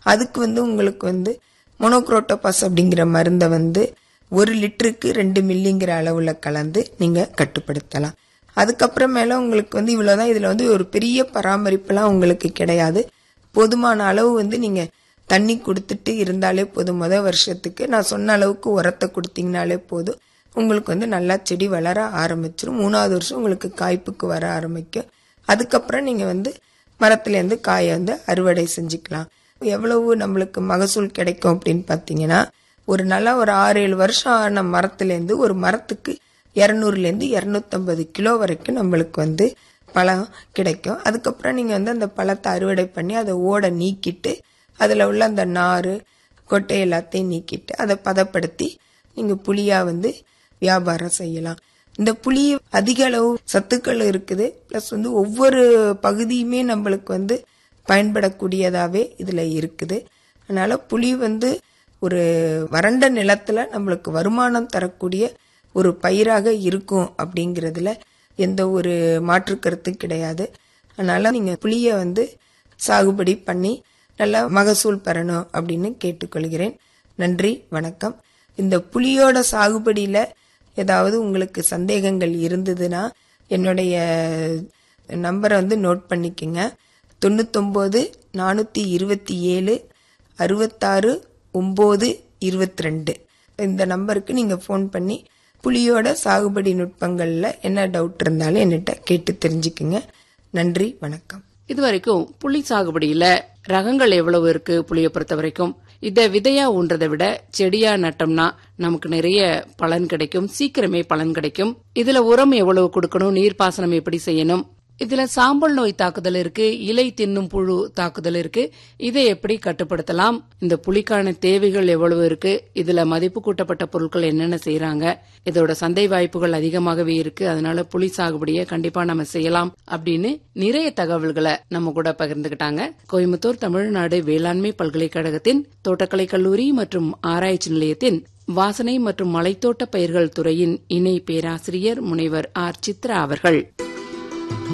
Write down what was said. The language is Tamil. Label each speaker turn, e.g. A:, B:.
A: அதுக்கு வந்து உங்களுக்கு வந்து மொனோக்ரோட்டோபாஸ் அப்படிங்கிற மருந்தை வந்து ஒரு லிட்டருக்கு ரெண்டு மில்லிங்கிற அளவுல கலந்து நீங்க கட்டுப்படுத்தலாம் அதுக்கப்புறமேல உங்களுக்கு வந்து இவ்வளவுதான் இதுல வந்து ஒரு பெரிய பராமரிப்புலாம் உங்களுக்கு கிடையாது போதுமான அளவு வந்து நீங்க தண்ணி கொடுத்துட்டு இருந்தாலே போதும் முத வருஷத்துக்கு நான் சொன்ன அளவுக்கு உரத்தை கொடுத்தீங்கனாலே போதும் உங்களுக்கு வந்து நல்லா செடி வளர ஆரம்பிச்சிடும் மூணாவது வருஷம் உங்களுக்கு காய்ப்புக்கு வர ஆரம்பிக்கும் அதுக்கப்புறம் நீங்க வந்து மரத்துலேருந்து காயை வந்து அறுவடை செஞ்சுக்கலாம் எவ்வளவு நம்மளுக்கு மகசூல் கிடைக்கும் அப்படின்னு பார்த்தீங்கன்னா ஒரு நல்லா ஒரு ஆறு ஏழு வருஷம் ஆன மரத்துலேருந்து ஒரு மரத்துக்கு இரநூறுலேருந்து இரநூத்தம்பது கிலோ வரைக்கும் நம்மளுக்கு வந்து பழம் கிடைக்கும் அதுக்கப்புறம் நீங்கள் வந்து அந்த பழத்தை அறுவடை பண்ணி அதை ஓட நீக்கிட்டு அதில் உள்ள அந்த நார் கொட்டை எல்லாத்தையும் நீக்கிட்டு அதை பதப்படுத்தி நீங்கள் புளியாக வந்து வியாபாரம் செய்யலாம் இந்த புளி அதிக அளவு சத்துக்கள் இருக்குது ப்ளஸ் வந்து ஒவ்வொரு பகுதியுமே நம்மளுக்கு வந்து பயன்படக்கூடியதாகவே இதில் இருக்குது அதனால புளி வந்து ஒரு வறண்ட நிலத்துல நம்மளுக்கு வருமானம் தரக்கூடிய ஒரு பயிராக இருக்கும் அப்படிங்கிறதுல எந்த ஒரு மாற்று கருத்து கிடையாது அதனால நீங்க புளிய வந்து சாகுபடி பண்ணி நல்லா மகசூல் பெறணும் அப்படின்னு கேட்டுக்கொள்கிறேன் நன்றி வணக்கம் இந்த புளியோட சாகுபடியில ஏதாவது உங்களுக்கு சந்தேகங்கள் இருந்ததுன்னா என்னுடைய நம்பரை வந்து நோட் பண்ணிக்கங்க தொண்ணூத்தொம்பது நானூற்றி இருபத்தி ஏழு அறுபத்தாறு ஒம்பது இருபத்தி ரெண்டு இந்த நம்பருக்கு நீங்கள் ஃபோன் பண்ணி புளியோட சாகுபடி நுட்பங்களில் என்ன டவுட் இருந்தாலும் என்கிட்ட கேட்டு தெரிஞ்சுக்குங்க நன்றி வணக்கம்
B: இதுவரைக்கும் புளி சாகுபடியில ரகங்கள் எவ்வளவு இருக்கு புளிய பொறுத்த வரைக்கும் இத விதையா ஊன்றதை விட செடியா நட்டோம்னா நமக்கு நிறைய பலன் கிடைக்கும் சீக்கிரமே பலன் கிடைக்கும் இதுல உரம் எவ்வளவு கொடுக்கணும் நீர்ப்பாசனம் எப்படி செய்யணும் இதுல சாம்பல் நோய் தாக்குதல் இருக்கு இலை தின்னும் புழு தாக்குதல் இருக்கு இதை எப்படி கட்டுப்படுத்தலாம் இந்த புலிக்கான தேவைகள் எவ்வளவு இருக்கு இதுல மதிப்பு கூட்டப்பட்ட பொருட்கள் என்னென்ன செய்யறாங்க இதோட சந்தை வாய்ப்புகள் அதிகமாகவே இருக்கு அதனால புலி சாகுபடியை கண்டிப்பா நம்ம செய்யலாம் அப்படின்னு நிறைய தகவல்களை நம்ம கூட பகிர்ந்துகிட்டாங்க கோயம்புத்தூர் தமிழ்நாடு வேளாண்மை பல்கலைக்கழகத்தின் தோட்டக்கலை கல்லூரி மற்றும் ஆராய்ச்சி நிலையத்தின் வாசனை மற்றும் மலைத்தோட்ட பயிர்கள் துறையின் இணை பேராசிரியர் முனைவர் ஆர் சித்ரா அவர்கள்